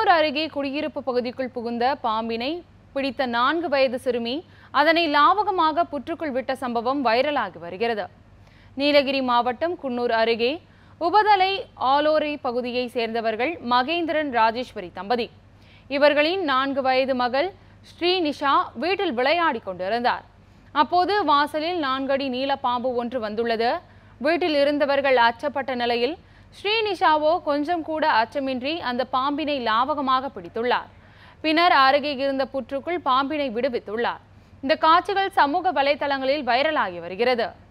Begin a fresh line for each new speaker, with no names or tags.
குன்னூர் அருகே குடியிருப்பு பகுதிக்குள் புகுந்த பாம்பினை பிடித்த நான்கு வயது சிறுமி அதனை லாவகமாக புற்றுக்குள் விட்ட சம்பவம் வைரலாகி வருகிறது நீலகிரி மாவட்டம் குன்னூர் அருகே உபதலை ஆலோரை பகுதியை சேர்ந்தவர்கள் மகேந்திரன் ராஜேஸ்வரி தம்பதி இவர்களின் நான்கு வயது மகள் ஸ்ரீநிஷா வீட்டில் விளையாடி கொண்டிருந்தார் அப்போது வாசலில் நான்கடி நீல பாம்பு ஒன்று வந்துள்ளது வீட்டில் இருந்தவர்கள் அச்சப்பட்ட நிலையில் ஸ்ரீநிஷாவோ கொஞ்சம் கூட அச்சமின்றி அந்த பாம்பினை லாவகமாக பிடித்துள்ளார் பின்னர் அருகே இருந்த புற்றுக்குள் பாம்பினை விடுவித்துள்ளார் இந்த காட்சிகள் சமூக வலைதளங்களில் வைரலாகி வருகிறது